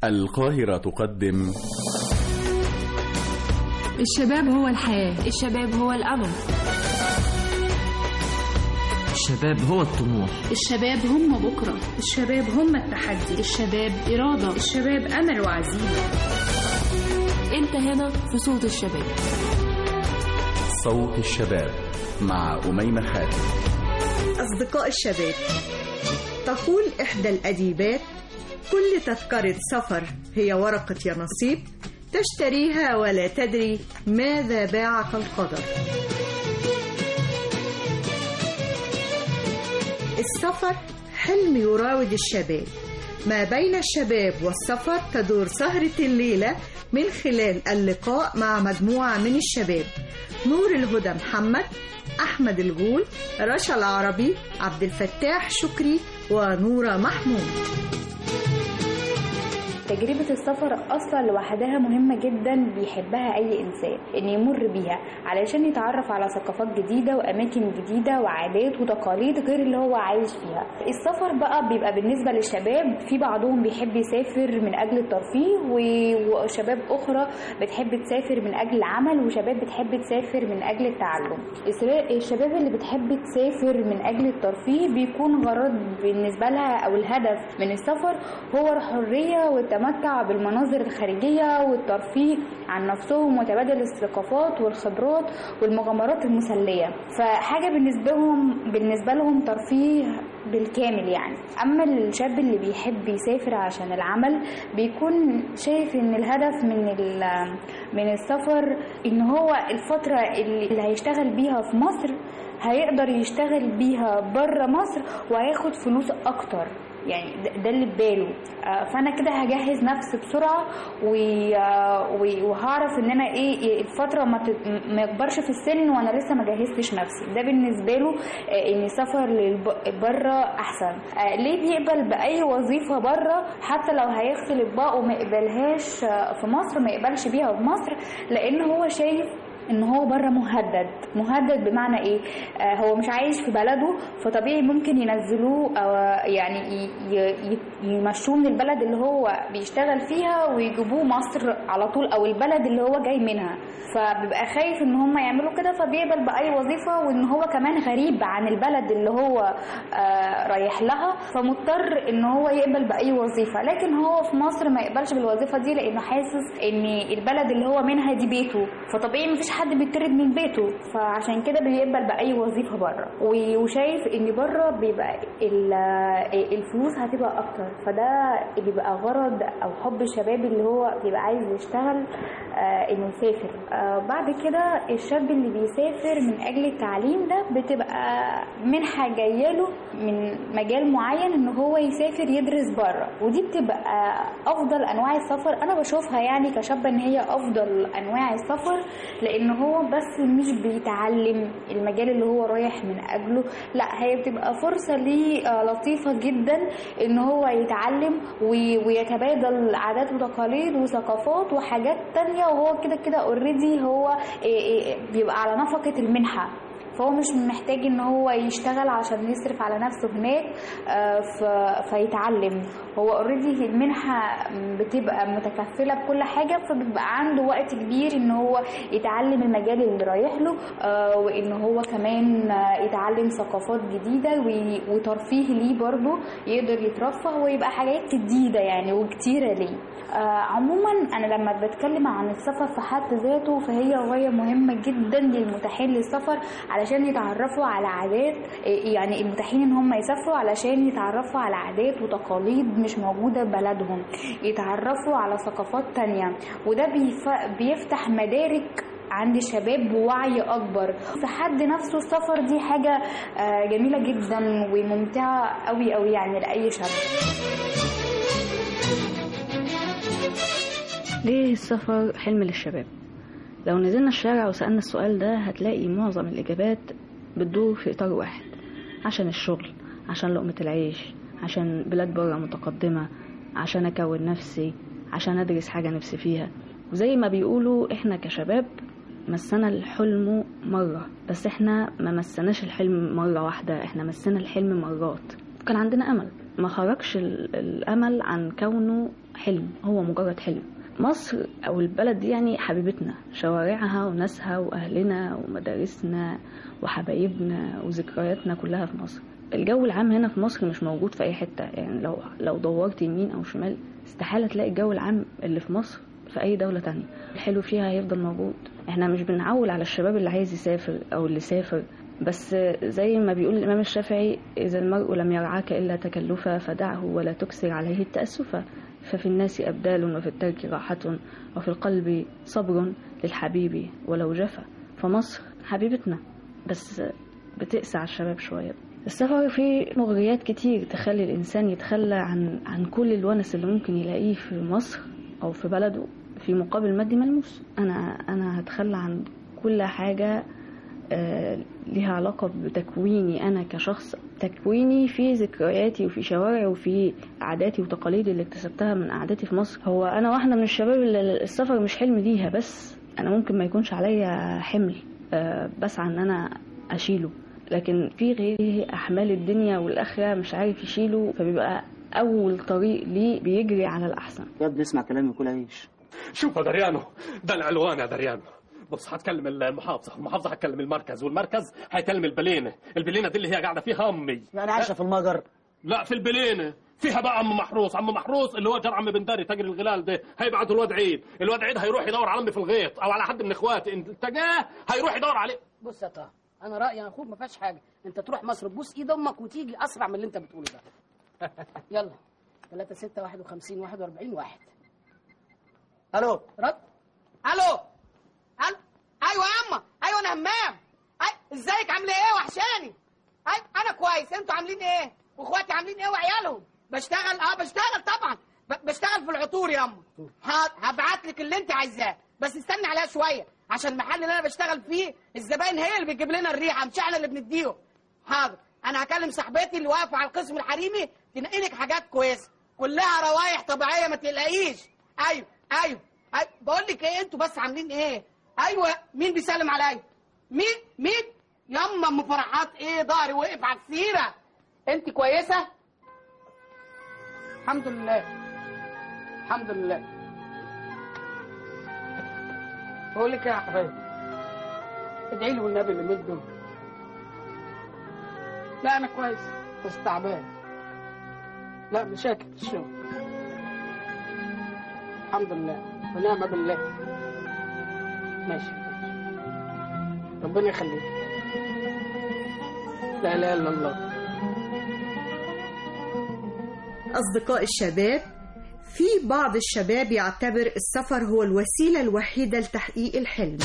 القاهرة تقدم الشباب هو الحياة الشباب هو الأمل الشباب هو الطموح الشباب هم بكرة الشباب هم التحدي الشباب إرادة الشباب أمل وعزيمة أنت هنا في صوت الشباب صوت الشباب مع أميمة حاتم أصدقاء الشباب تقول إحدى الأديبات كل تذكرة سفر هي ورقة يا نصيب تشتريها ولا تدري ماذا باعك القدر السفر حلم يراود الشباب ما بين الشباب والسفر تدور سهرة الليلة من خلال اللقاء مع مجموعة من الشباب نور الهدى محمد أحمد الجول رشا العربي عبد الفتاح شكري ونورة محمود تجربة السفر أصلا لوحدها مهمة جدا بيحبها أي إنسان إن يمر بيها علشان يتعرف على ثقافات جديدة وأماكن جديدة وعادات وتقاليد غير اللي هو عايش فيها السفر بقى بيبقى بالنسبة للشباب في بعضهم بيحب يسافر من أجل الترفيه و- وشباب أخرى بتحب تسافر من أجل العمل وشباب بتحب تسافر من أجل التعلم السبا- الشباب اللي بتحب تسافر من أجل الترفيه بيكون غرض بالنسبة لها أو الهدف من السفر هو الحرية والتمتع بالمناظر الخارجية والترفيه عن نفسهم وتبادل الثقافات والخبرات والمغامرات المسلية فحاجة بالنسبة لهم بالنسبة لهم ترفيه بالكامل يعني أما الشاب اللي بيحب يسافر عشان العمل بيكون شايف إن الهدف من ال- من السفر إن هو الفترة اللي اللي هيشتغل بيها في مصر هيقدر يشتغل بيها بره مصر وهياخد فلوس أكتر يعني ده- ده اللي في باله آه، فانا كده هجهز نفسي بسرعه و- آه، و- وهعرف ان انا ايه إيه الفتره ما تت- ما يكبرش في السن وانا لسه ما جهزتش نفسي ده بالنسبه له آه، ان السفر بره احسن آه، ليه بيقبل باي وظيفه بره حتى لو هيغسل اطباق وما يقبلهاش آه، في مصر ما يقبلش بيها في مصر لان هو شايف ان هو بره مهدد مهدد بمعنى ايه آه هو مش عايش في بلده فطبيعي ممكن ينزلوه أو يعني ي- ي- ي- يمشوه من البلد اللي هو بيشتغل فيها ويجيبوه مصر على طول او البلد اللي هو جاي منها فبيبقى خايف ان هم يعملوا كده فبيقبل باي وظيفه وان هو كمان غريب عن البلد اللي هو آه رايح لها فمضطر ان هو يقبل باي وظيفه لكن هو في مصر ما يقبلش بالوظيفه دي لانه حاسس ان البلد اللي هو منها دي بيته فطبيعي مفيش حد بيطرد من بيته فعشان كده بيقبل باي وظيفه بره و- وشايف ان بره بيبقى ال- الفلوس هتبقى اكتر فده بيبقى غرض او حب الشباب اللي هو بيبقى عايز يشتغل آه، انه يسافر آه، بعد كده الشاب اللي بيسافر من اجل التعليم ده بتبقى منحه جايه له من مجال معين ان هو يسافر يدرس بره ودي بتبقى افضل انواع السفر انا بشوفها يعني كشابه ان هي افضل انواع السفر لان هو بس مش بيتعلم المجال اللي هو رايح من اجله لا هي بتبقى فرصه ليه آه، لطيفه جدا ان هو يتعلم وي- ويتبادل عادات وتقاليد وثقافات وحاجات تانية وهو كده كده اوريدي هو إيه إيه بيبقى على نفقة المنحة فهو مش محتاج ان هو يشتغل عشان يصرف على نفسه هناك آه، ف- فيتعلم هو اوريدي المنحة بتبقى متكفلة بكل حاجة فبيبقى عنده وقت كبير ان هو يتعلم المجال اللي رايح له آه، وان هو كمان آه، يتعلم ثقافات جديدة وي- وترفيه ليه برضه يقدر يترفه ويبقى حاجات جديدة يعني وكتيرة ليه آه، عموما انا لما بتكلم عن السفر في حد ذاته فهي غايه مهمه جدا للمتاحين للسفر علشان يتعرفوا على عادات يعني المتاحين ان هم يسافروا علشان يتعرفوا على عادات وتقاليد مش موجوده في بلدهم يتعرفوا على ثقافات تانية وده بيف- بيفتح مدارك عند الشباب بوعي اكبر في حد نفسه السفر دي حاجه آه، جميله جدا وممتعه قوي قوي يعني لاي شاب ليه السفر حلم للشباب لو نزلنا الشارع وسألنا السؤال ده هتلاقي معظم الإجابات بتدور في إطار واحد عشان الشغل عشان لقمة العيش عشان بلاد برا متقدمة عشان أكون نفسي عشان أدرس حاجة نفسي فيها وزي ما بيقولوا إحنا كشباب مسنا الحلم مرة بس إحنا ما مسناش الحلم مرة واحدة إحنا مسنا الحلم مرات كان عندنا أمل ما خرجش ال- الأمل عن كونه حلم هو مجرد حلم مصر أو البلد دي يعني حبيبتنا شوارعها وناسها وأهلنا ومدارسنا وحبايبنا وذكرياتنا كلها في مصر الجو العام هنا في مصر مش موجود في أي حتة يعني لو لو دورت يمين أو شمال استحالة تلاقي الجو العام اللي في مصر في أي دولة تانية الحلو فيها هيفضل موجود احنا مش بنعول على الشباب اللي عايز يسافر أو اللي سافر بس زي ما بيقول الإمام الشافعي إذا المرء لم يرعاك إلا تكلفا فدعه ولا تكسر عليه التأسفا ففي الناس أبدال وفي الترك راحة وفي القلب صبر للحبيب ولو جفا فمصر حبيبتنا بس بتقسى على الشباب شوية السفر فيه مغريات كتير تخلي الإنسان يتخلى عن عن كل الونس اللي ممكن يلاقيه في مصر أو في بلده في مقابل مادي ملموس أنا أنا هتخلى عن كل حاجة آه، ليها علاقة بتكويني أنا كشخص تكويني في ذكرياتي وفي شوارعي وفي عاداتي وتقاليدي اللي اكتسبتها من قعدتي في مصر هو أنا واحدة من الشباب اللي السفر مش حلم ليها بس أنا ممكن ما يكونش عليا حمل آه، بسعى إن أنا أشيله لكن في غيري أحمال الدنيا والآخرة مش عارف يشيله فبيبقى أول طريق ليه بيجري على الأحسن يا ابني اسمع كلامي وكل عيش شوف يا دريانو ده العنوان يا دريانو بص هتكلم المحافظة المحافظة هتكلم المركز والمركز هيكلم البلينة البلينة دي اللي هي قاعدة فيها أمي يعني عايشه في المجر لا في البلينة فيها بقى عم محروس عم محروس اللي هو جار عم بنداري تاجر الغلال ده هيبعت الواد عيد الواد عيد هيروح يدور على امي في الغيط او على حد من اخواتي انت جاه هيروح يدور عليه بص يا طه انا رايي يا اخوك ما فيهاش حاجه انت تروح مصر تبوس ايد امك وتيجي اسرع من اللي انت بتقوله ده يلا 3 6 51 41 واحد الو رد الو الو ايوه يا اما ايوه انا همام أي... ازيك عامله ايه وحشاني أي... انا كويس انتوا عاملين ايه واخواتي عاملين ايه وعيالهم بشتغل اه بشتغل طبعا ب... بشتغل في العطور يا اما ه... هبعت لك اللي انت عايزاه بس استني عليها شويه عشان المحل اللي انا بشتغل فيه الزباين هي اللي بتجيب لنا الريحه مش احنا اللي بنديهم حاضر انا هكلم صاحبتي اللي واقفه على القسم الحريمي تنقي لك حاجات كويسه كلها روايح طبيعيه ما تقلقيش ايوه ايوه ايوه بقول لك ايه انتوا بس عاملين ايه ايوه مين بيسلم عليا مين مين ياما ام فرحات ايه ضهري وقف على السيره انت كويسه الحمد لله الحمد لله بقول لك إيه يا حبايبي ادعي لي والنبي اللي مد دول لا انا كويس بس تعبان لا مشاكل في الشغل الحمد لله ونعم بالله ماشي ماشي. ربنا يخليك لا اله الا الله أصدقاء الشباب في بعض الشباب يعتبر السفر هو الوسيلة الوحيدة لتحقيق الحلم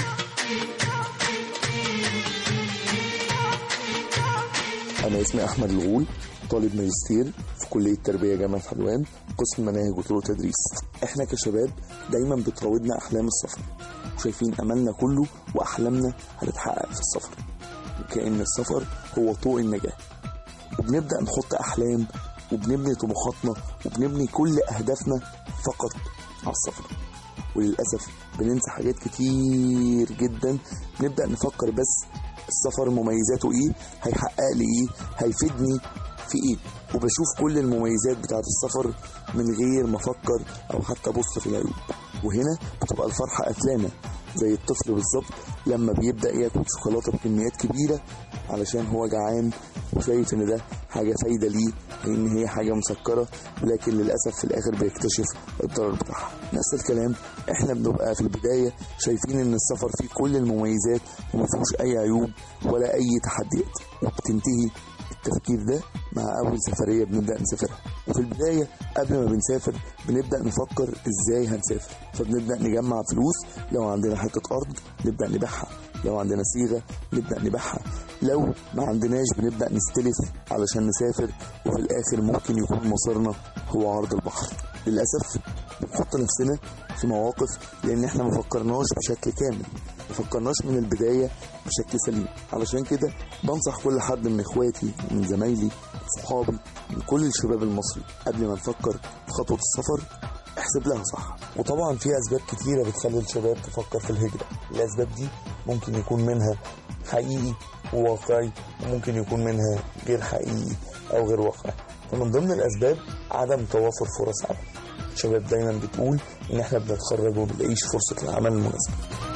أنا اسمي أحمد الغول طالب ماجستير في كلية تربية جامعة حلوان قسم مناهج وطرق تدريس إحنا كشباب دايما بتراودنا أحلام السفر وشايفين أملنا كله وأحلامنا هتتحقق في السفر وكأن السفر هو طوق النجاة وبنبدأ نحط أحلام وبنبني طموحاتنا وبنبني كل أهدافنا فقط على السفر وللأسف بننسى حاجات كتير جدا بنبدأ نفكر بس السفر مميزاته ايه هيحقق لي ايه هيفيدني في ايه وبشوف كل المميزات بتاعت السفر من غير ما افكر او حتى ابص في العيوب وهنا بتبقى الفرحة قتلانة زي الطفل بالظبط لما بيبدأ ياكل شوكولاتة بكميات كبيرة علشان هو جعان وشايف ان ده حاجة فايدة ليه لان هي حاجة مسكرة ولكن للأسف في الآخر بيكتشف الضرر بتاعها نفس الكلام احنا بنبقى في البداية شايفين ان السفر فيه كل المميزات وما فيهوش اي عيوب ولا اي تحديات وبتنتهي التفكير ده مع أول سفرية بنبدأ نسافرها وفي البداية قبل ما بنسافر بنبدأ نفكر إزاي هنسافر فبنبدأ نجمع فلوس لو عندنا حتة أرض نبدأ نبيعها لو عندنا صيغة نبدأ نبيعها لو ما عندناش بنبدأ نستلف علشان نسافر وفي الآخر ممكن يكون مصيرنا هو عرض البحر للأسف بنحط نفسنا في مواقف لأن احنا ما فكرناش بشكل كامل ما فكرناش من البداية بشكل سليم علشان كده بنصح كل حد من اخواتي ومن زمايلي من صحابي من كل الشباب المصري قبل ما نفكر في خطوة السفر احسب لها صح وطبعا في اسباب كتيره بتخلي الشباب تفكر في الهجره الاسباب دي ممكن يكون منها حقيقي وواقعي وممكن يكون منها غير حقيقي او غير واقعي فمن ضمن الاسباب عدم توافر فرص عمل الشباب دايما بتقول ان احنا بنتخرج وما بنلاقيش فرصه العمل المناسبه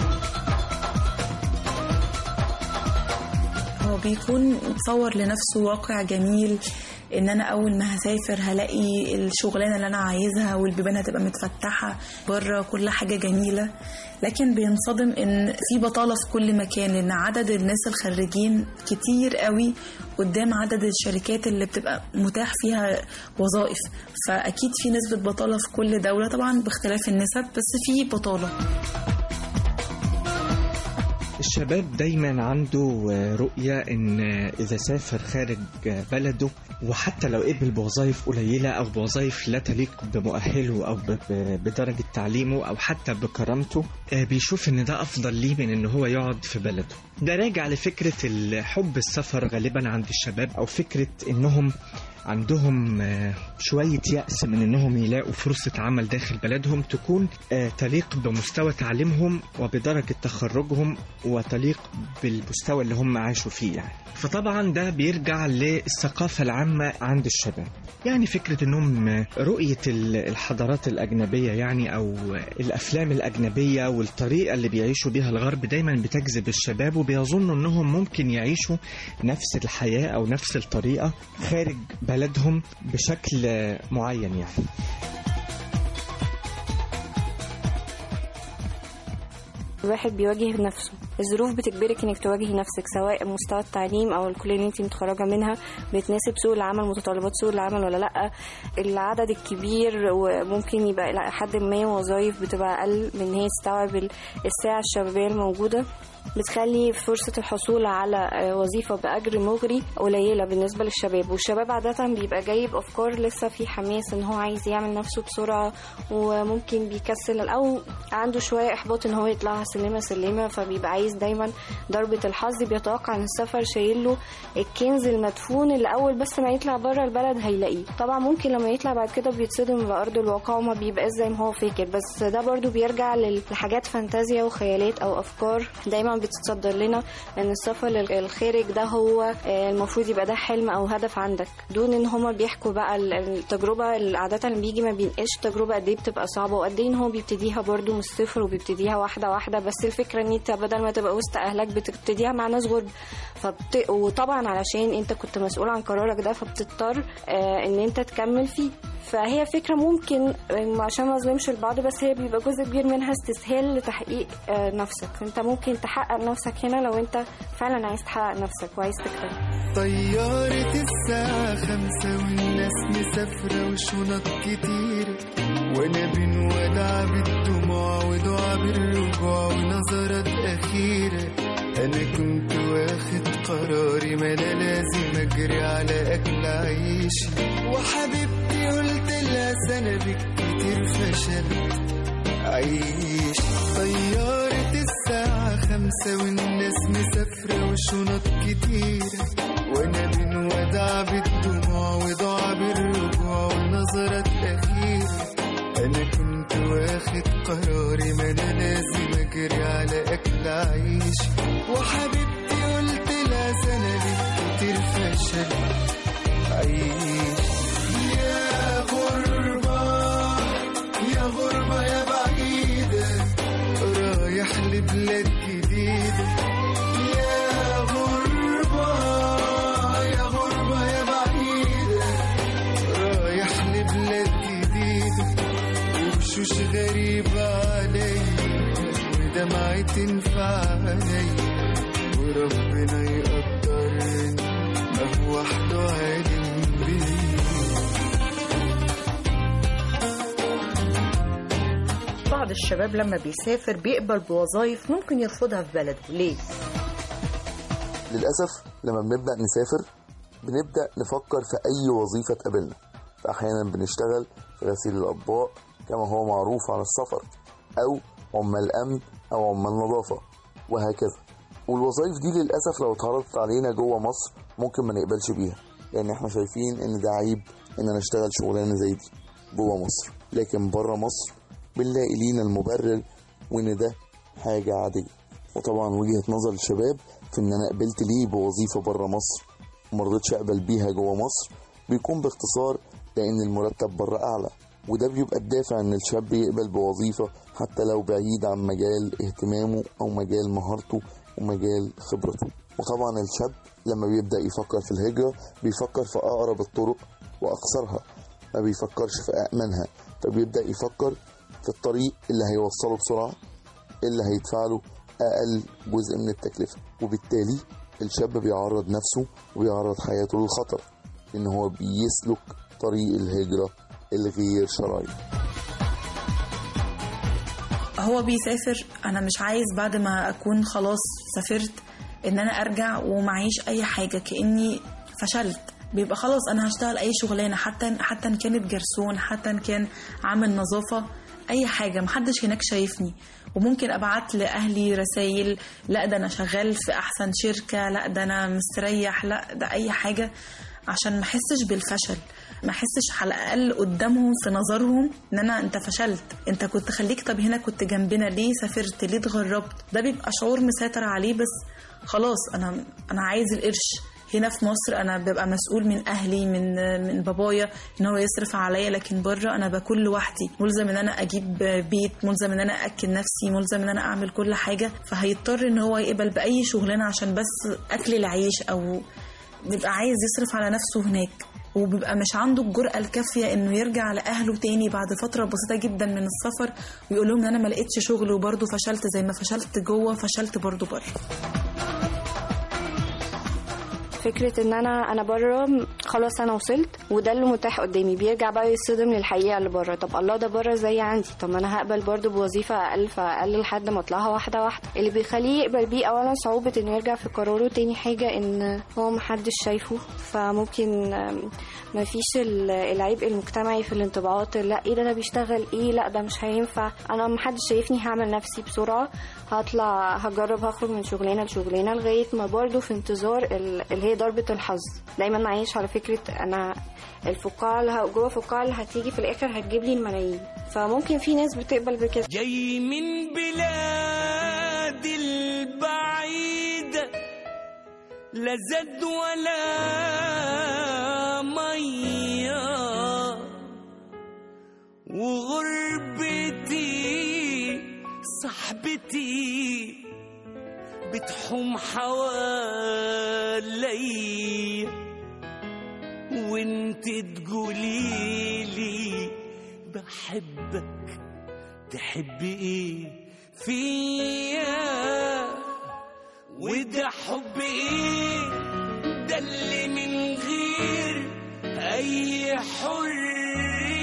هو بيكون متصور لنفسه واقع جميل ان انا اول ما هسافر هلاقي الشغلانه اللي انا عايزها والبيبان هتبقى متفتحه بره كل حاجه جميله لكن بينصدم ان في بطاله في كل مكان لان عدد الناس الخريجين كتير قوي قدام عدد الشركات اللي بتبقى متاح فيها وظائف فاكيد في نسبه بطاله في كل دوله طبعا باختلاف النسب بس في بطاله الشباب دايما عنده رؤية ان اذا سافر خارج بلده وحتى لو قبل بوظائف قليلة او بوظائف لا تليق بمؤهله او ب- ب- بدرجة تعليمه او حتى بكرامته آه، بيشوف ان ده افضل ليه من ان هو يقعد في بلده ده راجع لفكرة حب السفر غالبا عند الشباب او فكرة انهم عندهم آه، شوية يأس من إنهم يلاقوا فرصة عمل داخل بلدهم تكون آه، تليق بمستوى تعليمهم وبدرجة تخرجهم وتليق بالمستوى اللي هم عاشوا فيه يعني فطبعا ده بيرجع للثقافة العامة عند الشباب يعني فكرة إنهم آه، رؤية ال- الحضارات الأجنبية يعني أو الأفلام الأجنبية والطريقة اللي بيعيشوا بيها الغرب دايما بتجذب الشباب وبيظنوا إنهم ممكن يعيشوا نفس الحياة أو نفس الطريقة خارج بلدهم بشكل معين يعني الواحد بيواجه نفسه الظروف بتجبرك انك تواجهي نفسك سواء مستوى التعليم او الكليه اللي انت متخرجه منها بتناسب سوق العمل متطلبات سوق العمل ولا لا العدد الكبير وممكن يبقى الى حد ما وظائف بتبقى اقل من ان هي تستوعب ال- الساعه الشبابيه الموجوده بتخلي فرصة الحصول على آه، وظيفة بأجر مغري قليلة بالنسبة للشباب والشباب عادة بيبقى جايب أفكار لسه في حماس إن هو عايز يعمل نفسه بسرعة وممكن بيكسل أو عنده شوية إحباط إن هو يطلعها سلمة سلمة فبيبقى عايز دايما ضربة الحظ بيتوقع إن السفر شايل له الكنز المدفون اللي أول بس ما يطلع بره البلد هيلاقيه طبعا ممكن لما يطلع بعد كده بيتصدم بأرض الواقع وما بيبقاش زي ما هو فاكر بس ده برضو بيرجع لل- لحاجات فانتازيا وخيالات أو أفكار دايما بتتصدر لنا ان السفر للخارج ده هو آه، المفروض يبقى ده حلم او هدف عندك دون ان هما بيحكوا بقى ال- التجربه اللي عاده اللي بيجي ما بينقاش تجربه قد ايه بتبقى صعبه وقد ايه ان هو بيبتديها برده من الصفر وبيبتديها واحده واحده بس الفكره ان انت بدل ما تبقى وسط اهلك بتبتديها مع ناس غرب فبت... وطبعا علشان انت كنت مسؤول عن قرارك ده فبتضطر آه، ان انت تكمل فيه فهي فكرة ممكن آه، عشان ما اظلمش البعض بس هي بيبقى جزء كبير منها استسهال لتحقيق آه، نفسك انت ممكن تحقق نفسك هنا لو انت فعلا عايز تحقق نفسك وعايز تكتب طيارة الساعة خمسة والناس مسافرة وشنط كتير وانا بنودع بالدموع ودعا بالرجوع ونظرات أخيرة أنا كنت واخد قراري ما أنا لازم أجري على أكل عيشي وحبيبتي قلت لها سنة كتير فشلت عيش طيارة الساعة خمسة والناس مسافرة وشنط كتيرة وانا بنودع بالدموع ودعا بالرجوع ونظرات أخيرة أنا كنت واخد قراري ما أنا لازم أجري على أكل عيش وحبيبتي قلت لها سنة كتير فشل عيش يا غربة يا غربة يا بعيدة رايح لبلاد جديدة يا غربة يا غربة يا بعيدة رايح لبلاد جديدة وشوش غريبة عليا ودمعة تنفع عليا وربنا يقدرني ما هو وحده عالم بيا بعض الشباب لما بيسافر بيقبل بوظائف ممكن يرفضها في بلده ليه؟ للأسف لما بنبدأ نسافر بنبدأ نفكر في أي وظيفة تقابلنا فأحيانا بنشتغل في غسيل الأطباق كما هو معروف على السفر أو عمال أمن أو عمال نظافة وهكذا والوظائف دي للأسف لو اتعرضت علينا جوه مصر ممكن ما نقبلش بيها لأن احنا شايفين إن ده عيب إن أنا أشتغل شغلانة زي دي جوه مصر لكن بره مصر بنلاقي لينا المبرر وإن ده حاجة عادية وطبعا وجهة نظر الشباب في إن أنا قبلت ليه بوظيفة بره مصر ومرضتش أقبل بيها جوه مصر بيكون باختصار لأن المرتب بره أعلى وده بيبقى الدافع إن الشاب يقبل بوظيفة حتى لو بعيد عن مجال اهتمامه أو مجال مهارته ومجال خبرته وطبعا الشاب لما بيبدأ يفكر في الهجرة بيفكر في أقرب الطرق وأقصرها ما بيفكرش في أأمنها فبيبدأ يفكر في الطريق اللي هيوصله بسرعة اللي هيدفع له أقل جزء من التكلفة وبالتالي الشاب بيعرض نفسه وبيعرض حياته للخطر إن هو بيسلك طريق الهجرة الغير شرعي هو بيسافر انا مش عايز بعد ما اكون خلاص سافرت ان انا ارجع ومعيش اي حاجه كاني فشلت بيبقى خلاص انا هشتغل اي شغلانه حتى حتى ان كانت جرسون حتى ان كان عامل نظافه اي حاجه محدش هناك شايفني وممكن ابعت لاهلي رسائل لا ده انا شغال في احسن شركه لا ده انا مستريح لا ده اي حاجه عشان ما احسش بالفشل ما احسش على الاقل قدامهم في نظرهم ان انا انت فشلت انت كنت خليك طب هنا كنت جنبنا ليه سافرت ليه اتغربت ده بيبقى شعور مسيطر عليه بس خلاص انا انا عايز القرش هنا في مصر انا ببقى مسؤول من اهلي من من بابايا ان هو يصرف عليا لكن بره انا باكل لوحدي ملزم ان انا اجيب بيت ملزم ان انا اكل نفسي ملزم ان انا اعمل كل حاجه فهيضطر ان هو يقبل باي شغلانه عشان بس اكل العيش او بيبقى عايز يصرف على نفسه هناك وبيبقى مش عنده الجرأة الكافية انه يرجع لأهله تاني بعد فترة بسيطة جدا من السفر ويقول لهم ان انا ما لقيتش شغل وبرضه فشلت زي ما فشلت جوه فشلت برضه بره فكرة ان انا انا بره خلاص انا وصلت وده اللي متاح قدامي بيرجع بقى يصدم للحقيقة اللي بره طب الله ده بره زي عندي طب ما انا هقبل برضه بوظيفة اقل فاقل لحد ما اطلعها واحدة واحدة اللي بيخليه يقبل بيه اولا صعوبة انه يرجع في قراره تاني حاجة ان هو محدش شايفه فممكن آم، مفيش ال- العبء المجتمعي في الانطباعات لا ايه ده ده بيشتغل ايه لا ده مش هينفع انا محدش شايفني هعمل نفسي بسرعة هطلع هجرب هخرج من شغلانة لشغلانة لغاية ما برضه في انتظار ال- اللي هي ضربة الحظ دايما عايش على فكرة انا الفقاعة اللي ه- جوه الفقاعة اللي هتيجي في الاخر هتجيب لي الملايين فممكن في ناس بتقبل بكده جاي من بلاد البعيدة لا زاد ولا مية وغربتي صاحبتي بتحوم حوالي وانت تقوليلي بحبك تحبي ايه فيا وده حب ايه ده اللي من غير اي حريه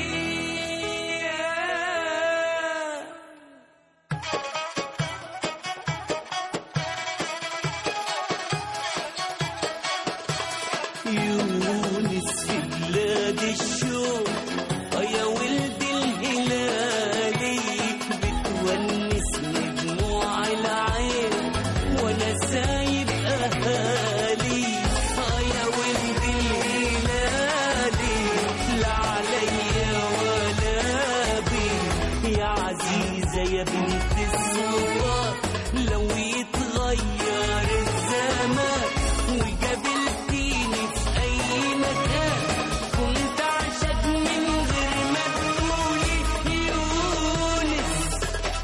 يونس في بلاد الشوق آه يا ولد الهلالي بتونسني دموع العين وانا سايب اهالي آه يا ولد الهلالي لا عليا ولا بي يا عزيزة يا بنت السلطان لو يتغير الزمان وقابلتيني في أي مكان كنت أعشق من غير ما تقولي يونس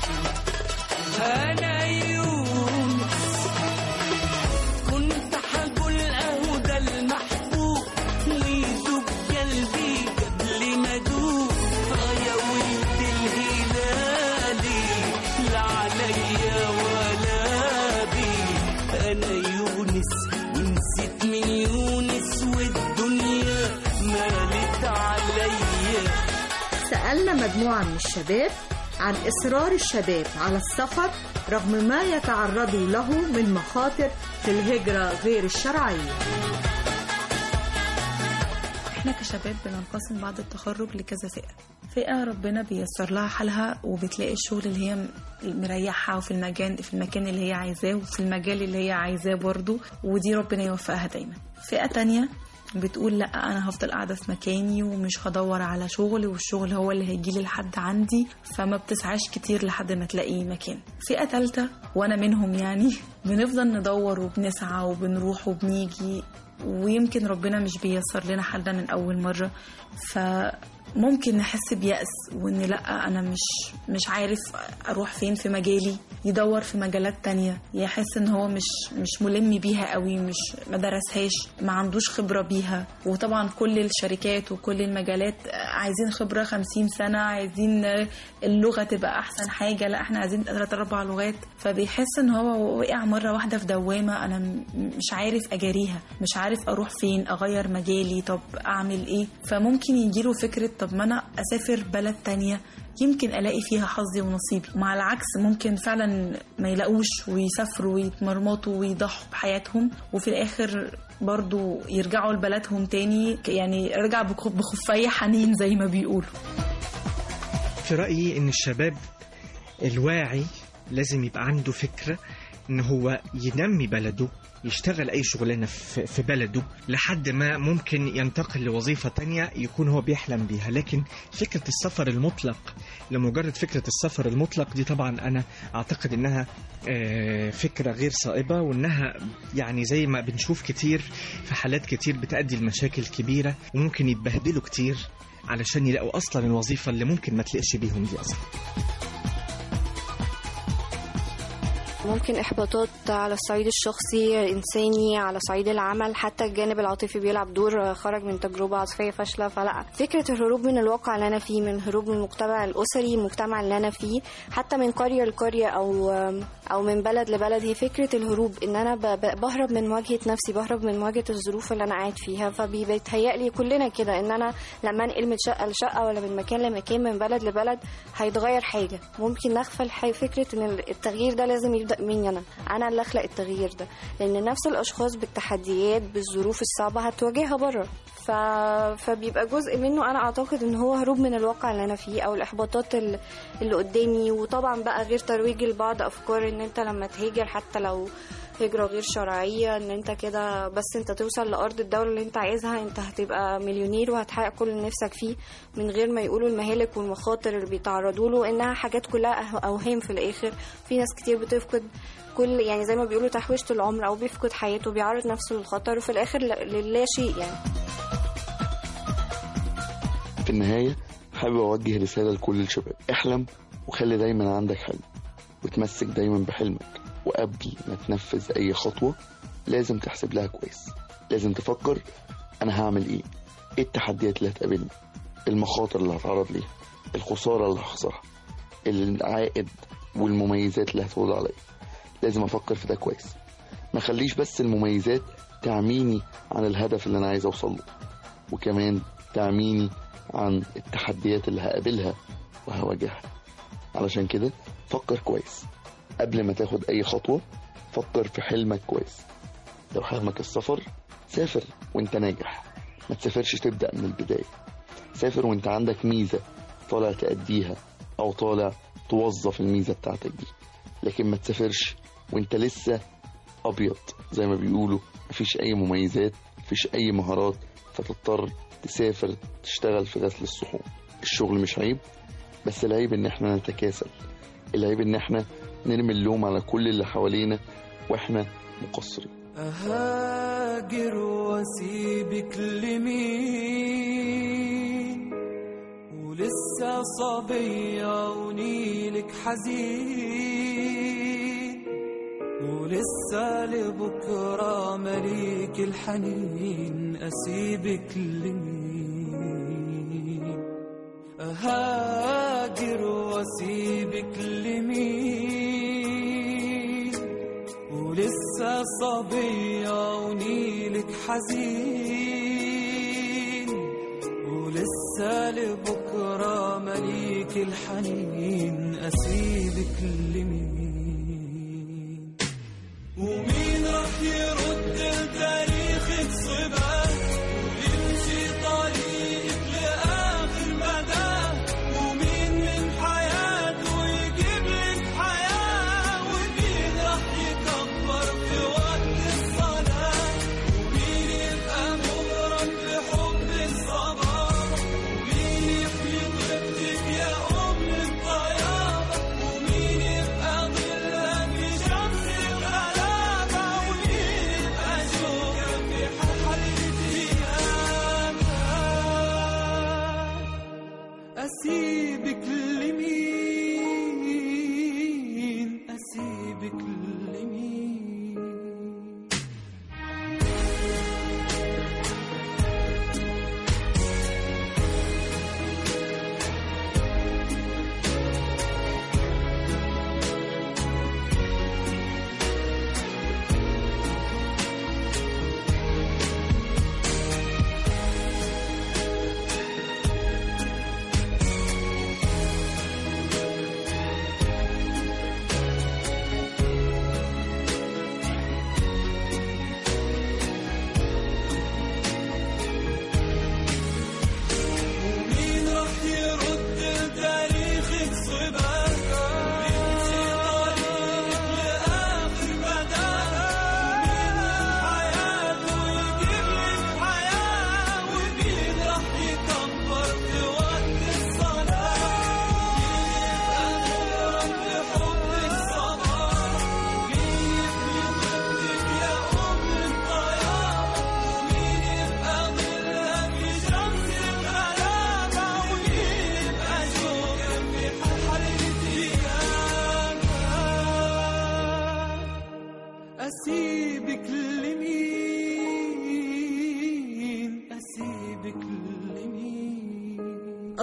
أنا يونس كنت حقول أهو ده المحبوب ويدوب قلبي قبل ما أدوب آه يا ولد الهلالي لا عليا ولا بي أنا يونس ونسيت من يونس والدنيا مالت عليا سألنا مجموعة من الشباب عن إصرار الشباب على السفر رغم ما يتعرضوا له من مخاطر في الهجرة غير الشرعية احنا كشباب بننقسم بعد التخرج لكذا فئة فئة ربنا بيسر لها حالها وبتلاقي الشغل اللي هي مريحها وفي المكان في المكان اللي هي عايزاه وفي المجال اللي هي عايزاه برضه ودي ربنا يوفقها دايما فئة تانية بتقول لا انا هفضل قاعده في مكاني ومش هدور على شغل والشغل هو اللي هيجيلي لحد عندي فما بتسعاش كتير لحد ما تلاقي مكان فئه تالتة وانا منهم يعني بنفضل ندور وبنسعى وبنروح وبنيجي ويمكن ربنا مش بيسر لنا حالنا من اول مره فممكن نحس بيأس وان لا انا مش مش عارف اروح فين في مجالي يدور في مجالات تانية يحس ان هو مش مش ملم بيها قوي مش ما درسهاش ما عندوش خبرة بيها وطبعا كل الشركات وكل المجالات عايزين خبرة خمسين سنة عايزين اللغة تبقى احسن حاجة لا احنا عايزين ثلاث اربع لغات فبيحس ان هو وقع مرة واحدة في دوامة انا م- مش عارف اجاريها مش عارف اروح فين اغير مجالي طب اعمل ايه فممكن يجيله فكرة طب ما انا اسافر بلد تانية يمكن الاقي فيها حظي ونصيبي مع العكس ممكن فعلا ما يلاقوش ويسافروا ويتمرمطوا ويضحوا بحياتهم وفي الاخر برضو يرجعوا لبلدهم تاني يعني ارجع بخ- بخفاية حنين زي ما بيقولوا في رأيي إن الشباب الواعي لازم يبقى عنده فكرة إن هو ينمي بلده يشتغل أي شغلانة في في بلده لحد ما ممكن ينتقل لوظيفة تانية يكون هو بيحلم بيها لكن فكرة السفر المطلق لمجرد فكرة السفر المطلق دي طبعا أنا أعتقد إنها آه، فكرة غير صائبة وإنها يعني زي ما بنشوف كتير في حالات كتير بتأدي لمشاكل كبيرة وممكن يتبهدلوا كتير علشان يلاقوا أصلا الوظيفة اللي ممكن ما تليقش بيهم دي أصلا ممكن إحباطات على الصعيد الشخصي الإنساني على صعيد العمل حتى الجانب العاطفي بيلعب دور خرج من تجربة عاطفية فاشلة فلا فكرة الهروب من الواقع اللي أنا فيه من هروب من المجتمع الأسري المجتمع اللي أنا فيه حتى من قرية لقرية أو أو من بلد لبلد هي فكرة الهروب إن أنا ب- ب- بهرب من مواجهة نفسي بهرب من مواجهة الظروف اللي أنا قاعد فيها فبيتهيألي كلنا كده إن أنا لما أنقل من شقة لشقة ولا من مكان لمكان من بلد لبلد هيتغير حاجة ممكن نغفل حي- فكرة إن التغيير ده لازم يبدأ مني أنا أنا اللي أخلق التغيير ده لأن نفس الأشخاص بالتحديات بالظروف الصعبة هتواجهها بره ف... فبيبقى جزء منه أنا أعتقد إن هو هروب من الواقع اللي أنا فيه أو الإحباطات ال- اللي قدامي وطبعا بقى غير ترويج لبعض أفكار إن أنت لما تهاجر حتى لو هجرة غير شرعية ان انت كده بس انت توصل لأرض الدولة اللي انت عايزها انت هتبقى مليونير وهتحقق كل اللي نفسك فيه من غير ما يقولوا المهالك والمخاطر اللي بيتعرضوا له انها حاجات كلها أه- اوهام في الاخر في ناس كتير بتفقد كل يعني زي ما بيقولوا تحويشة العمر او بيفقد حياته بيعرض نفسه للخطر وفي الاخر ل- للا شيء يعني في النهاية حابب أوجه رسالة لكل الشباب احلم وخلي دايما عندك حلم وتمسك دايما بحلمك وقبل ما تنفذ أي خطوة لازم تحسب لها كويس لازم تفكر أنا هعمل إيه إيه التحديات اللي هتقابلني المخاطر اللي هتعرض ليها الخسارة اللي هخسرها العائد والمميزات اللي هتعود عليا لازم أفكر في ده كويس ما خليش بس المميزات تعميني عن الهدف اللي أنا عايز أوصل له وكمان تعميني عن التحديات اللي هقابلها وهواجهها علشان كده فكر كويس قبل ما تاخد أي خطوة فكر في حلمك كويس لو حلمك السفر سافر وانت ناجح ما تسافرش تبدأ من البداية سافر وانت عندك ميزة طالع تأديها أو طالع توظف الميزة بتاعتك دي لكن ما تسافرش وانت لسه أبيض زي ما بيقولوا مفيش أي مميزات مفيش أي مهارات فتضطر تسافر تشتغل في غسل الصحون الشغل مش عيب بس العيب ان احنا نتكاسل العيب ان احنا نرمي اللوم على كل اللي حوالينا واحنا مقصرين أهاجر وأسيبك لمين ولسه صبية ونيلك حزين ولسه لبكرة مليك الحنين أسيبك لمين أهاجر وأسيبك لمين ولسه صبية ونيلك حزين ولسه لبكرة مليك الحنين أسيبك لمين ومين راح يرد لتاريخك صباه ويمشي طريقك لآخر مدى ومين من حياته يجيب لك حياة ومين راح يكبر في وقت الصلاة ومين يبقى مغرم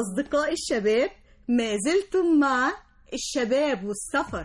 أصدقاء الشباب ما زلتم مع الشباب والسفر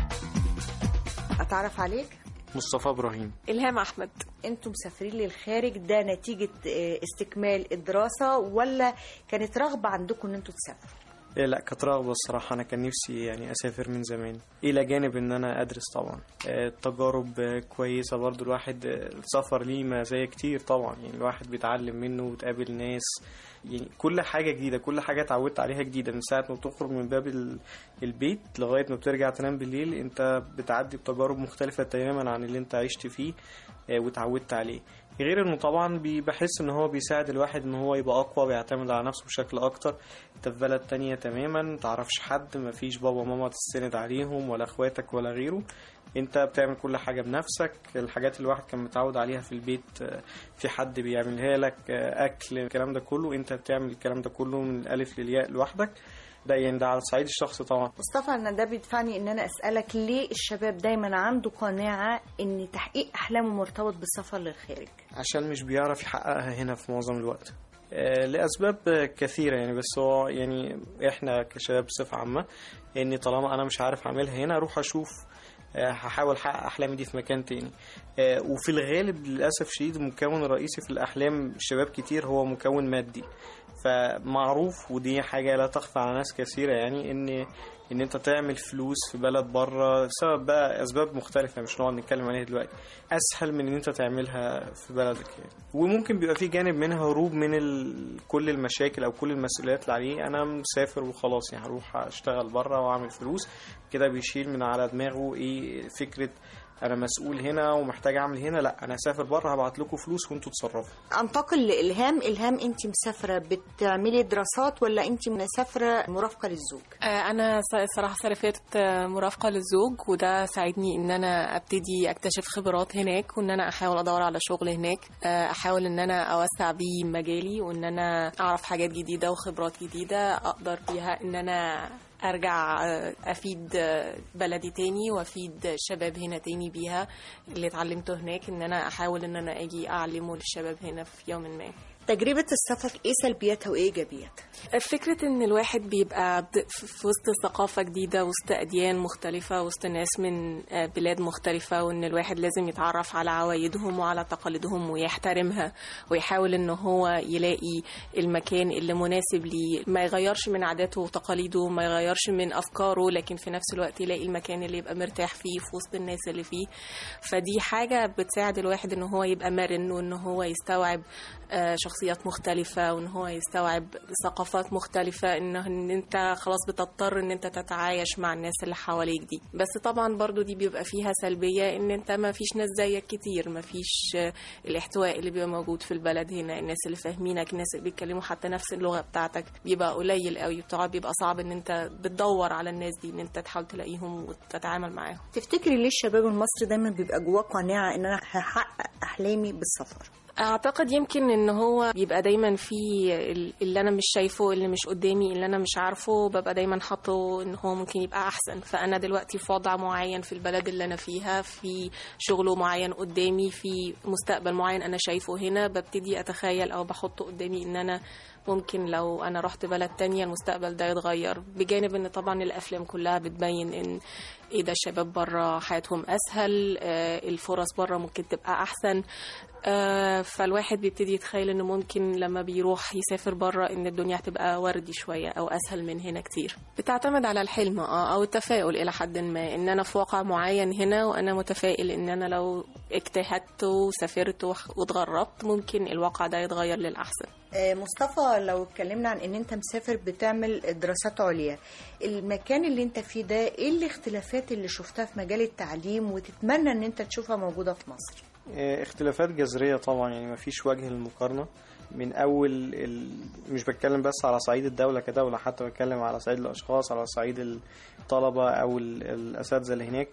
أتعرف عليك؟ مصطفى ابراهيم إلهام أحمد أنتم مسافرين للخارج ده نتيجة آه، استكمال الدراسة ولا كانت رغبة عندكم أن أنتم تسافروا؟ إيه لا كانت رغبة الصراحة أنا كان نفسي يعني أسافر من زمان إلى جانب إن أنا أدرس طبعا آه، التجارب آه، كويسة برضو الواحد آه، السفر ليه مزايا كتير طبعا يعني الواحد بيتعلم منه وتقابل ناس يعني كل حاجة جديدة كل حاجة اتعودت عليها جديدة من ساعة ما بتخرج من باب ال- البيت لغاية ما بترجع تنام بالليل أنت بتعدي بتجارب مختلفة تماما عن اللي أنت عشت فيه آه، واتعودت عليه غير انه طبعا بي- بحس ان هو بيساعد الواحد ان هو يبقى اقوى بيعتمد على نفسه بشكل اكتر انت في بلد تانية تماما متعرفش حد مفيش بابا وماما تستند عليهم ولا اخواتك ولا غيره انت بتعمل كل حاجة بنفسك الحاجات اللي الواحد كان متعود عليها في البيت آه، في حد بيعملها لك آه، اكل الكلام ده كله انت بتعمل الكلام ده كله من الالف للياء لوحدك ده يعني ده على الصعيد الشخصي طبعا مصطفى أنا ده بيدفعني إن أنا أسألك ليه الشباب دايما عنده قناعة إن تحقيق أحلامه مرتبط بالسفر للخارج؟ عشان مش بيعرف يحققها هنا في معظم الوقت آه، لأسباب آه، كثيرة يعني بس هو يعني إحنا كشباب بصفة عامة إني طالما أنا مش عارف أعملها هنا أروح أشوف آه، هحاول أحقق أحلامي دي في مكان تاني آه، وفي الغالب للأسف شديد المكون الرئيسي في الأحلام شباب كتير هو مكون مادي فمعروف ودي حاجة لا تخفى على ناس كثيرة يعني إن إن أنت تعمل فلوس في بلد بره بسبب بقى أسباب مختلفة مش نقعد نتكلم عليها دلوقتي أسهل من إن أنت تعملها في بلدك يعني وممكن بيبقى في جانب منها هروب من ال... كل المشاكل أو كل المسؤوليات اللي عليه أنا مسافر وخلاص يعني هروح أشتغل بره وأعمل فلوس كده بيشيل من على دماغه إيه فكرة انا مسؤول هنا ومحتاج اعمل هنا لا انا هسافر بره هبعت لكم فلوس وانتوا تصرفوا انتقل لإلهام إلهام أنت مسافرة بتعملي دراسات ولا أنت مسافرة مرافقة للزوج؟ آه، انا ص- صراحه سافرت آه، مرافقه للزوج وده ساعدني ان انا ابتدي اكتشف خبرات هناك وان انا احاول ادور على شغل هناك آه، احاول ان انا اوسع بيه مجالي وان انا اعرف حاجات جديده وخبرات جديده اقدر بيها ان انا ارجع آه، افيد آه، بلدي تاني وافيد الشباب هنا تاني بيها اللي اتعلمته هناك ان انا احاول ان انا اجي اعلمه للشباب هنا في يوم ما تجربة السفر إيه سلبياتها وإيه إيجابياتها؟ فكرة إن الواحد بيبقى بد- في وسط ثقافة جديدة وسط أديان مختلفة وسط ناس من آه، بلاد مختلفة وإن الواحد لازم يتعرف على عوايدهم وعلى تقاليدهم ويحترمها ويحاول إن هو يلاقي المكان اللي مناسب ليه ما يغيرش من عاداته وتقاليده ما يغيرش من أفكاره لكن في نفس الوقت يلاقي المكان اللي يبقى مرتاح فيه في وسط الناس اللي فيه فدي حاجة بتساعد الواحد إن هو يبقى مرن وإن هو يستوعب آه، شخصيات مختلفة وإن هو يستوعب ثقافات مختلفة إن إن أنت خلاص بتضطر إن أنت تتعايش مع الناس اللي حواليك دي بس طبعا برضو دي بيبقى فيها سلبية إن أنت ما فيش ناس زيك كتير ما فيش آه، الاحتواء اللي بيبقى موجود في البلد هنا الناس اللي فاهمينك الناس اللي بيتكلموا حتى نفس اللغة بتاعتك بيبقى قليل قوي بتقعد بيبقى صعب إن أنت بتدور على الناس دي إن أنت تحاول تلاقيهم وتتعامل معاهم تفتكري ليه الشباب المصري دايما بيبقى جواه قناعة إن أنا هحقق أحلامي بالسفر؟ اعتقد يمكن ان هو بيبقى دايما في ال- اللي انا مش شايفه اللي مش قدامي اللي انا مش عارفه ببقى دايما حاطه ان هو ممكن يبقى احسن فانا دلوقتي في وضع معين في البلد اللي انا فيها في شغل معين قدامي في مستقبل معين انا شايفه هنا ببتدي اتخيل او بحطه قدامي ان انا ممكن لو انا رحت بلد تانية المستقبل ده يتغير بجانب ان طبعا الافلام كلها بتبين ان ايه ده الشباب بره حياتهم اسهل آه، الفرص بره ممكن تبقى احسن آه، فالواحد بيبتدي يتخيل انه ممكن لما بيروح يسافر بره ان الدنيا هتبقى وردي شويه او اسهل من هنا كتير بتعتمد على الحلم اه او التفاؤل الى حد ما ان انا في واقع معين هنا وانا متفائل ان انا لو اجتهدت وسافرت وح- واتغربت ممكن الواقع ده يتغير للاحسن آه، مصطفى لو اتكلمنا عن ان انت مسافر بتعمل دراسات عليا المكان اللي انت فيه ده ايه الاختلافات اللي شفتها في مجال التعليم وتتمنى ان انت تشوفها موجودة في مصر آه، اختلافات جذرية طبعا يعني مفيش وجه للمقارنة من أول ال... مش بتكلم بس على صعيد الدولة كدولة حتى بتكلم على صعيد الأشخاص على صعيد الطلبة أو ال- الأساتذة اللي هناك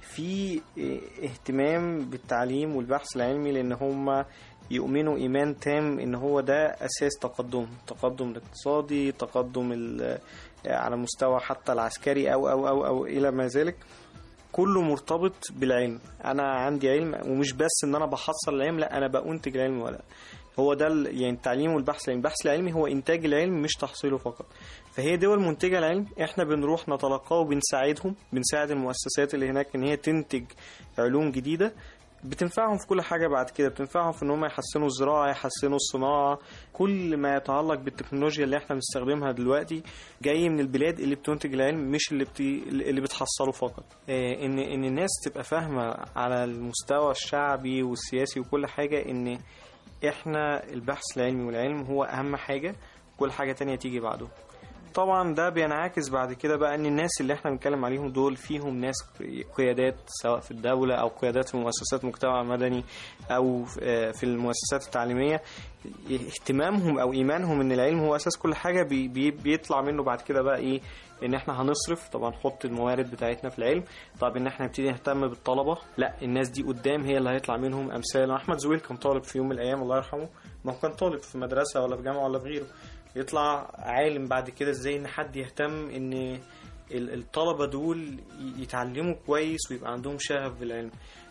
في اه- اهتمام بالتعليم والبحث العلمي لأن هم يؤمنوا إيمان تام إن هو ده أساس تقدم تقدم الاقتصادي تقدم ال- على مستوى حتى العسكري أو أو أو أو إلى ما ذلك كله مرتبط بالعلم انا عندي علم ومش بس ان انا بحصل العلم لا انا بأنتج العلم ولا هو ده ال- يعني التعليم والبحث العلمي البحث العلمي هو انتاج العلم مش تحصيله فقط فهي دول منتجه العلم احنا بنروح نتلقاه وبنساعدهم بنساعد المؤسسات اللي هناك ان هي تنتج علوم جديده بتنفعهم في كل حاجة بعد كده بتنفعهم في ان هم يحسنوا الزراعة يحسنوا الصناعة كل ما يتعلق بالتكنولوجيا اللي احنا بنستخدمها دلوقتي جاي من البلاد اللي بتنتج العلم مش اللي بتي... اللي بتحصله فقط آه، ان ان الناس تبقى فاهمة على المستوى الشعبي والسياسي وكل حاجة ان احنا البحث العلمي والعلم هو اهم حاجة كل حاجة تانية تيجي بعده طبعا ده بينعكس بعد كده بقى ان الناس اللي احنا بنتكلم عليهم دول فيهم ناس قيادات سواء في الدولة او قيادات في مؤسسات مجتمع مدني او في المؤسسات التعليمية اهتمامهم او ايمانهم ان العلم هو اساس كل حاجة بي بي بيطلع منه بعد كده بقى ايه ان احنا هنصرف طبعا نحط الموارد بتاعتنا في العلم طب ان احنا نبتدي نهتم بالطلبة لا الناس دي قدام هي اللي هيطلع منهم امثال احمد زويل كان طالب في يوم من الايام الله يرحمه ما هو كان طالب في مدرسة ولا في جامعة ولا في غيره يطلع عالم بعد كده ازاي ان حد يهتم ان ال- الطلبة دول ي- يتعلموا كويس ويبقى عندهم شغف بالعلم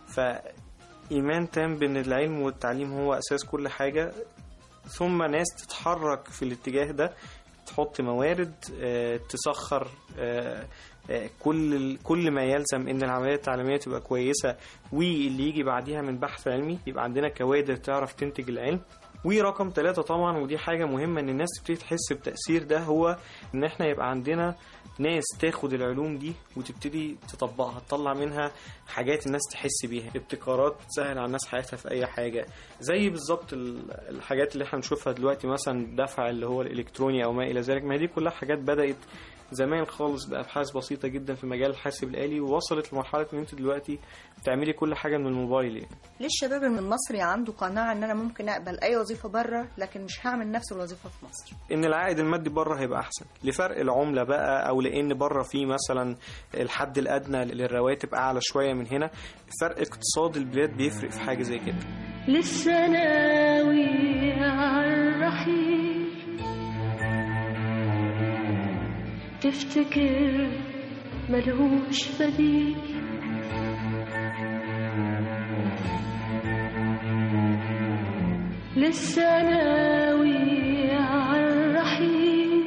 فإيمان تام بأن العلم والتعليم هو أساس كل حاجة ثم ناس تتحرك في الاتجاه ده تحط موارد آه، تسخر آه، آه، كل كل ما يلزم ان العمليه التعليميه تبقى كويسه واللي يجي بعديها من بحث علمي يبقى عندنا كوادر تعرف تنتج العلم ورقم ثلاثة طبعا ودي حاجة مهمة ان الناس تبتدي تحس بتأثير ده هو ان احنا يبقى عندنا ناس تاخد العلوم دي وتبتدي تطبقها تطلع منها حاجات الناس تحس بيها ابتكارات تسهل على الناس حياتها في اي حاجة زي بالظبط ال- الحاجات اللي احنا بنشوفها دلوقتي مثلا دفع اللي هو الالكتروني او ما الى ذلك ما هي دي كلها حاجات بدأت زمان خالص بأبحاث بسيطة جدا في مجال الحاسب الآلي ووصلت لمرحلة ان انت دلوقتي بتعملي كل حاجة من الموبايل يعني ليه الشباب المصري عنده قناعة ان انا ممكن اقبل اي وظيفة بره لكن مش هعمل نفس الوظيفة في مصر ان العائد المادي بره هيبقى احسن لفرق العمله بقى او لان بره في مثلا الحد الادنى للرواتب اعلى شويه من هنا فرق اقتصاد البلاد بيفرق في حاجه زي كده لسه ناوي عالرحيل تفتكر ملهوش بديل لسه ناوي عالرحيل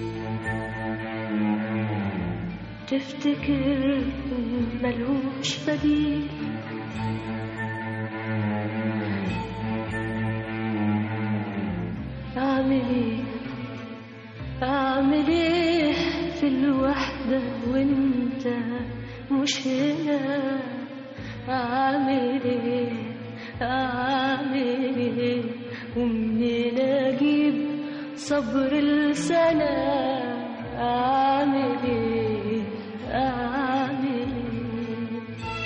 تفتكر ملهوش بديل أعمل إيه أعمل إيه في الوحدة وأنت مش هنا أعمل إيه أعمل إيه ومنين أجيب صبر السنة أعمل إيه أعمل إيه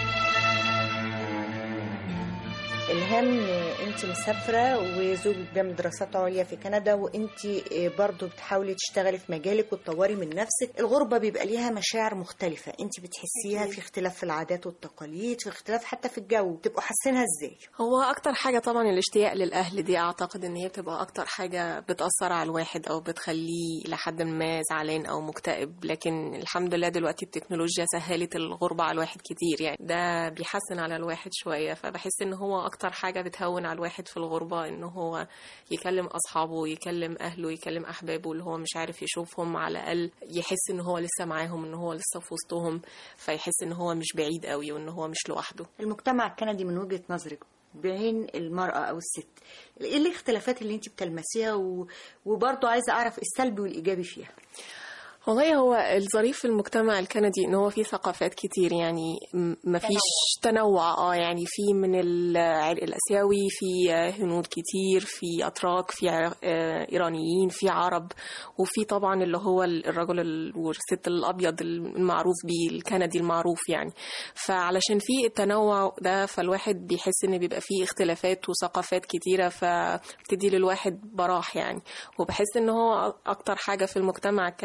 الهام انت مسافرة وزوجك بيعمل دراسات عليا في كندا وانت برضو بتحاولي تشتغلي في مجالك وتطوري من نفسك الغربة بيبقى ليها مشاعر مختلفة انت بتحسيها في اختلاف في العادات والتقاليد في اختلاف حتى في الجو تبقوا حاسينها ازاي هو اكتر حاجه طبعا الاشتياق للاهل دي اعتقد ان هي بتبقى اكتر حاجه بتاثر على الواحد او بتخليه لحد ما زعلان او مكتئب لكن الحمد لله دلوقتي التكنولوجيا سهلت الغربه على الواحد كتير يعني ده بيحسن على الواحد شويه فبحس ان هو اكتر حاجه بتهون على الواحد في الغربه ان هو يكلم اصحابه يكلم اهله يكلم احبابه اللي هو مش عارف يشوفهم على الاقل يحس ان هو لسه معاهم ان هو لسه في وسطهم فيحس ان هو مش بعيد قوي وان هو مش لوحده المجتمع الكندي من وجهة نظرك بعين المرأة أو الست إيه الاختلافات اللي أنت بتلمسيها و... وبرضو عايزة أعرف السلبي والإيجابي فيها والله هو الظريف في المجتمع الكندي ان هو فيه ثقافات كتير يعني م- مفيش تنوع اه يعني في من العرق الاسيوي في هنود كتير في اتراك في ع- آه، ايرانيين في عرب وفي طبعا اللي هو الرجل ال- والست الابيض المعروف بيه الكندي المعروف يعني فعلشان في التنوع ده فالواحد بيحس ان بيبقى فيه اختلافات وثقافات كتيره فبتدي للواحد براح يعني وبحس ان هو اكتر حاجه في المجتمع الكندي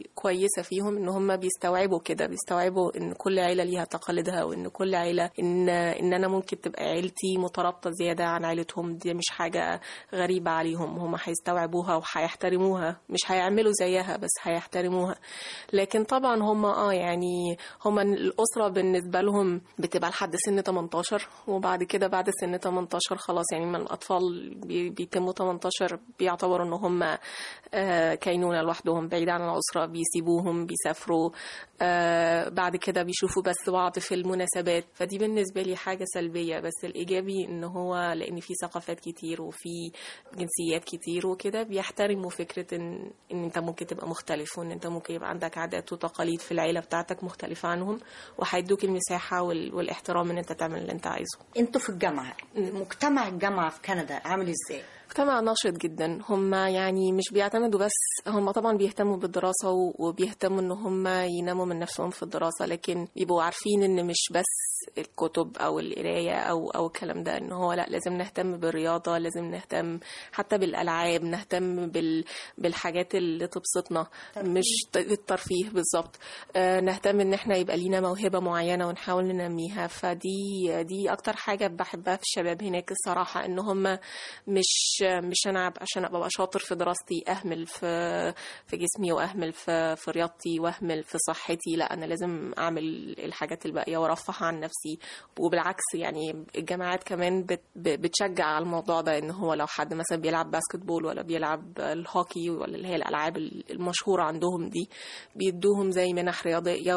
كويسة فيهم ان هم بيستوعبوا كده بيستوعبوا ان كل عيلة ليها تقاليدها وان كل عيلة ان ان انا ممكن تبقى عيلتي مترابطة زيادة عن عيلتهم دي مش حاجة غريبة عليهم هم هيستوعبوها وهيحترموها مش هيعملوا زيها بس هيحترموها لكن طبعا هم اه يعني هم الأسرة بالنسبة لهم بتبقى لحد سن 18 وبعد كده بعد سن 18 خلاص يعني من الأطفال بي- بيتموا 18 بيعتبروا ان هم آه، كينونة لوحدهم بعيد عن الأسرة بيسيبوهم بيسافروا آه، بعد كده بيشوفوا بس بعض في المناسبات فدي بالنسبة لي حاجة سلبية بس الإيجابي إن هو لأن في ثقافات كتير وفي جنسيات كتير وكده بيحترموا فكرة إن إن أنت ممكن تبقى مختلف وإن أنت ممكن يبقى عندك عادات وتقاليد في العيلة بتاعتك مختلفة عنهم وهيدوك المساحة وال- والاحترام إن أنت تعمل اللي أنت عايزه انتوا في الجامعة مجتمع الجامعة في كندا عامل ازاي؟ مجتمع ناشط جدا هم يعني مش بيعتمدوا بس هم طبعا بيهتموا بالدراسة و- وبيهتموا ان هم ينموا من نفسهم في الدراسة لكن بيبقوا عارفين ان مش بس الكتب او القراية او او الكلام ده ان هو لا لازم نهتم بالرياضة لازم نهتم حتى بالالعاب نهتم بال بالحاجات اللي تبسطنا مش ت- الترفيه بالظبط آه، نهتم ان احنا يبقى لينا موهبة معينة ونحاول ننميها فدي دي اكتر حاجة بحبها في الشباب هناك الصراحة ان هم مش مش انا أبقى- عشان ابقى شاطر في دراستي اهمل في في جسمي واهمل في في رياضتي واهمل في صحتي لا انا لازم اعمل الحاجات الباقيه وارفه عن نفسي وبالعكس يعني الجامعات كمان بت ب- بتشجع على الموضوع ده ان هو لو حد مثلا بيلعب باسكت بول ولا بيلعب الهوكي ولا اللي هي الالعاب المشهوره عندهم دي بيدوهم زي منح رياضيه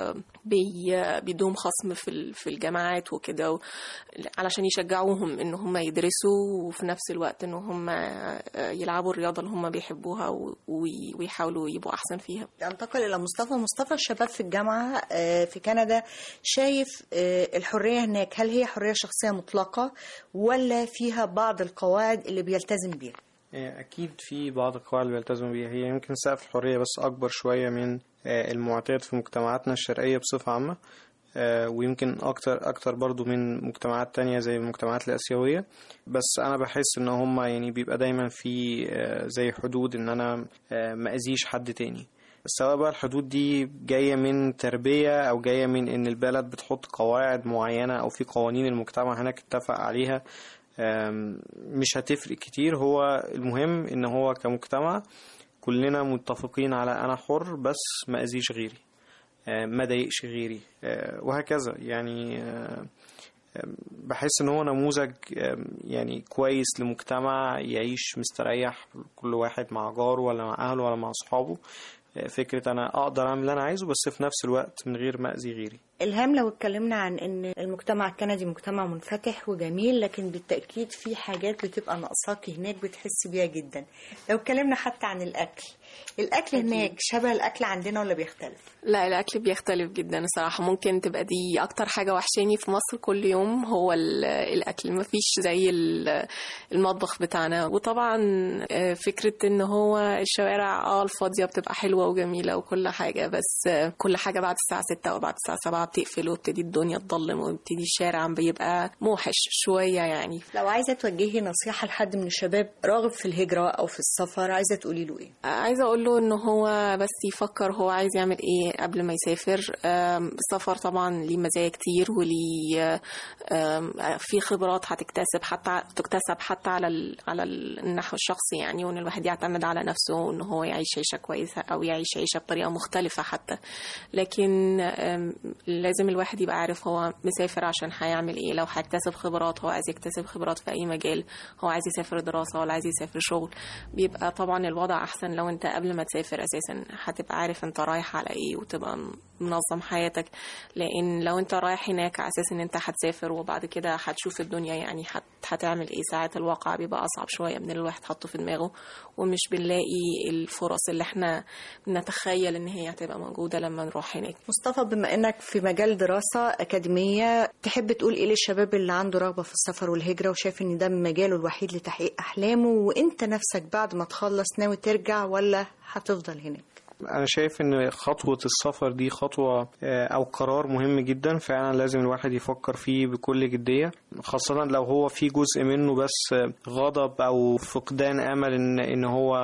وبيدوهم خصم في ال- في الجامعات وكده و- علشان يشجعوهم ان هم يدرسوا وفي نفس الوقت ان هم يلعبوا الرياضه اللي هم بيحبوها و- وي- ويحاولوا يبقوا احسن فيها انتقل الى مصطفى مصطفى الشباب في الجامعه آه، في كندا شايف آه، الحريه هناك هل هي حريه شخصيه مطلقه ولا فيها بعض القواعد اللي بيلتزم بيها آه، أكيد في بعض القواعد اللي بيلتزموا بيها هي يمكن سقف الحرية بس أكبر شوية من آه، المعتاد في مجتمعاتنا الشرقية بصفة عامة آه، ويمكن أكتر أكتر برضو من مجتمعات تانية زي المجتمعات الآسيوية بس أنا بحس إن هما يعني بيبقى دايما في آه، زي حدود إن أنا آه، ما أذيش حد تاني سواء بقى الحدود دي جاية من تربية أو جاية من إن البلد بتحط قواعد معينة أو في قوانين المجتمع هناك اتفق عليها آم، مش هتفرق كتير هو المهم إن هو كمجتمع كلنا متفقين على أنا حر بس ما أذيش غيري آه، ما ضايقش غيري آه، وهكذا يعني آه، آم، بحس ان هو نموذج آم، يعني كويس لمجتمع يعيش مستريح كل واحد مع جاره ولا مع اهله ولا مع اصحابه آه، فكرة انا اقدر اعمل اللي انا عايزه بس في نفس الوقت من غير ما اذي غيري الهام لو اتكلمنا عن ان المجتمع الكندي مجتمع منفتح وجميل لكن بالتاكيد في حاجات بتبقى ناقصاكي هناك بتحسي بيها جدا لو اتكلمنا حتى عن الاكل الاكل هناك شبه الاكل عندنا ولا بيختلف لا الأكل بيختلف جدا الصراحة ممكن تبقى دي أكتر حاجة وحشاني في مصر كل يوم هو ال- الأكل مفيش زي ال- المطبخ بتاعنا وطبعا آه، فكرة إن هو الشوارع اه الفاضية بتبقى حلوة وجميلة وكل حاجة بس آه، كل حاجة بعد الساعة ستة أو بعد الساعة سبعة بتقفل وبتدي الدنيا تضلم وبتدي الشارع بيبقى موحش شوية يعني لو عايزه توجهي نصيحه لحد من الشباب راغب في الهجره او في السفر عايزه تقولي له ايه عايزه اقول له ان هو بس يفكر هو عايز يعمل ايه قبل ما يسافر آم، السفر طبعا ليه مزايا كتير وليه آم، في خبرات هتكتسب حتى تكتسب حتى على ال... على النحو الشخصي يعني وان الواحد يعتمد على نفسه وان هو يعيش عيشه كويسه او يعيش عيشه بطريقه مختلفه حتى لكن آم، لازم الواحد يبقى عارف هو مسافر عشان هيعمل ايه لو هيكتسب خبرات هو عايز يكتسب خبرات في اي مجال هو عايز يسافر دراسه ولا عايز يسافر شغل بيبقى طبعا الوضع احسن لو انت قبل ما تسافر اساسا هتبقى عارف انت رايح على ايه وتبقى منظم حياتك لان لو انت رايح هناك على اساس ان انت هتسافر وبعد كده هتشوف الدنيا يعني هت... هتعمل ايه ساعات الواقع بيبقى اصعب شويه من اللي الواحد حاطه في دماغه ومش بنلاقي الفرص اللي احنا نتخيل ان هي هتبقى موجوده لما نروح هناك مصطفى بما انك في مجال دراسه اكاديميه تحب تقول ايه للشباب اللي عنده رغبه في السفر والهجره وشايف ان ده مجاله الوحيد لتحقيق احلامه وانت نفسك بعد ما تخلص ناوي ترجع ولا هتفضل هناك انا شايف ان خطوة السفر دي خطوة آه، او قرار مهم جدا فعلا لازم الواحد يفكر فيه بكل جدية خاصة لو هو في جزء منه بس آه، غضب او فقدان امل ان ان هو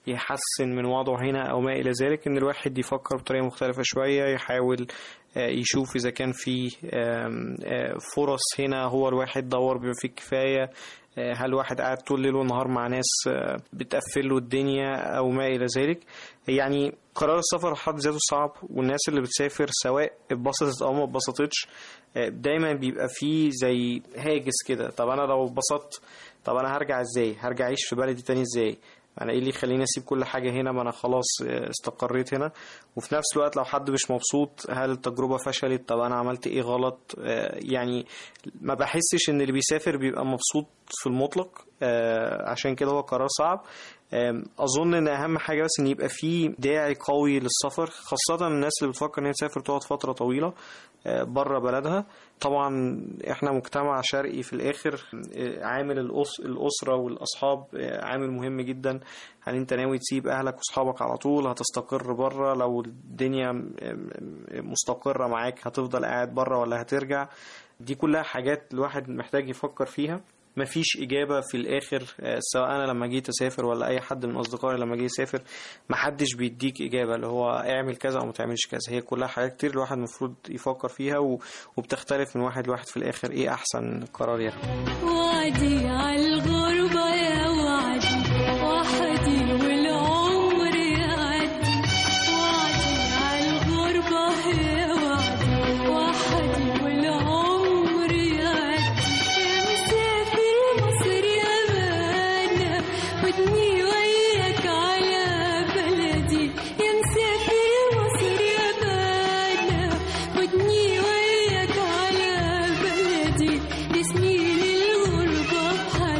يحسن من وضعه هنا او ما الى ذلك ان الواحد يفكر بطريقه مختلفه شويه يحاول آه، يشوف اذا كان في آم، آه، فرص هنا هو الواحد دور بما فيه الكفايه آه، هل واحد قاعد طول الليل والنهار مع ناس آه، بتقفل له الدنيا او ما الى ذلك يعني قرار السفر في حد ذاته صعب والناس اللي بتسافر سواء اتبسطت او ما اتبسطتش آه، دايما بيبقى فيه زي هاجس كده طب انا لو اتبسطت طب انا هرجع ازاي هرجع اعيش في بلدي تاني ازاي انا ايه اللي يخليني اسيب كل حاجه هنا ما انا خلاص آه، استقريت هنا وفي نفس الوقت لو حد مش مبسوط هل التجربه فشلت طب انا عملت ايه غلط آه، يعني ما بحسش ان اللي بيسافر بيبقى مبسوط في المطلق آه، عشان كده هو قرار صعب آم، اظن ان اهم حاجه بس ان يبقى في داعي قوي للسفر خاصه الناس اللي بتفكر ان هي تسافر تقعد فتره طويله بره بلدها طبعا احنا مجتمع شرقي في الاخر آه، عامل الأس الاسره والاصحاب آه، عامل مهم جدا هل انت ناوي تسيب اهلك واصحابك على طول هتستقر بره لو الدنيا م- م- مستقره معاك هتفضل قاعد بره ولا هترجع دي كلها حاجات الواحد محتاج يفكر فيها مفيش إجابة في الآخر آه، سواء أنا لما جيت أسافر ولا أي حد من أصدقائي لما جه يسافر محدش بيديك إجابة اللي هو اعمل كذا أو ما تعملش كذا هي كلها حاجات كتير الواحد المفروض يفكر فيها و- وبتختلف من واحد لواحد في الآخر إيه أحسن قرار ياخده وعدي عالغربة يا وعدي وحدي والعمر يعدي وعدي عالغربة يا وعدي وحدي والعمر يعدي يا مسافر مصر يا مانا ودني وياك على بلدي يا مسافر مصر يا مانا ودني وياك على بلدي دي سنين الغربة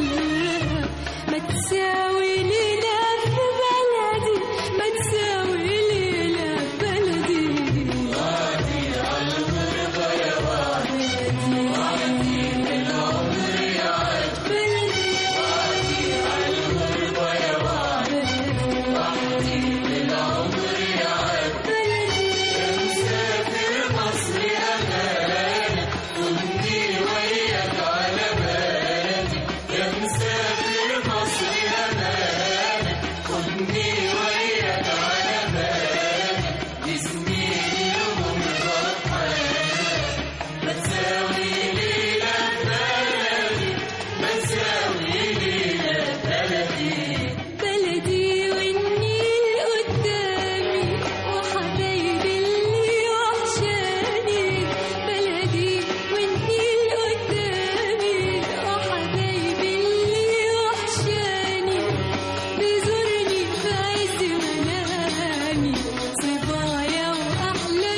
بحلها ما تساوي ليلة في بلدي ما تساوي ليلة في بلدي وعدي عالغربة يا وعدي وعدي بالعمر يا بلدي وعدي عالغربة يا وعدي وعدي بالعمر يا بلدي يا مسافر مصر يا غالي خدني وياك على بلدي يا مسافر مصر يا غالي خدني وياك على بلدي دي سنين الغربة بحالها ما تساوي ليلة بلدي ما تساوي ليلة بلدي بلدي والنيل قدامي وحبايبي اللي وحشاني بلدي والنيل قدامي وحبايبي اللي وحشاني بيزورني في عز منامي صبايا وأحلى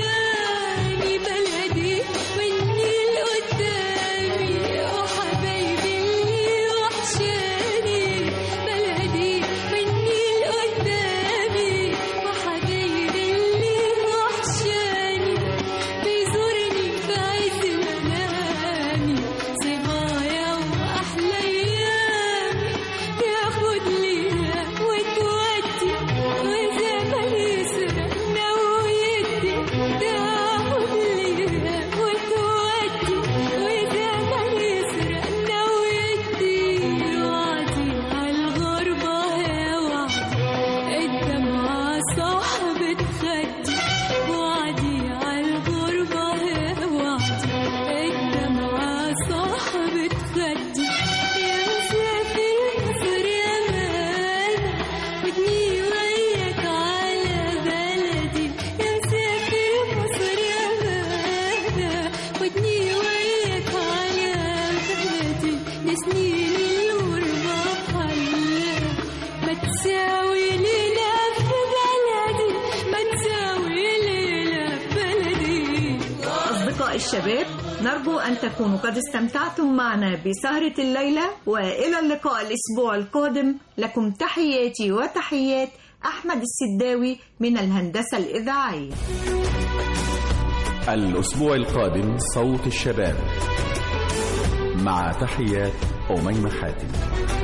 أيامي بلدي والنيل قدامي وحبايبي اللي وحشاني بلدي والنيل قدامي وحبايبي اللي وحشاني بيزورني في عز منامي صبايا وأحلى أيامي تاخد ليها وتودي وزمن يسرقنا ويدي تاخد ليها وتودي وزمن يسرقنا ويدي وعدي عالغربة يا وعدي الدمعة صاحبة خدي وعدي عالغربة يا وعدي الدمعة صاحبة خدي يا مسافر مصر يا مانا ودني وياك على بلدي يا مسافر مصر يا مانا ودني وياك على بلدي دي سنين الغربة بحلها ما تساوي ليلة في بلدي ما تساوي ليلة في بلدي أصدقاء الشباب نرجو أن تكونوا قد استمتعتم معنا بسهرة الليلة وإلى اللقاء الأسبوع القادم لكم تحياتي وتحيات أحمد السداوي من الهندسة الإذاعية الأسبوع القادم صوت الشباب مع تحيات أميمة حاتم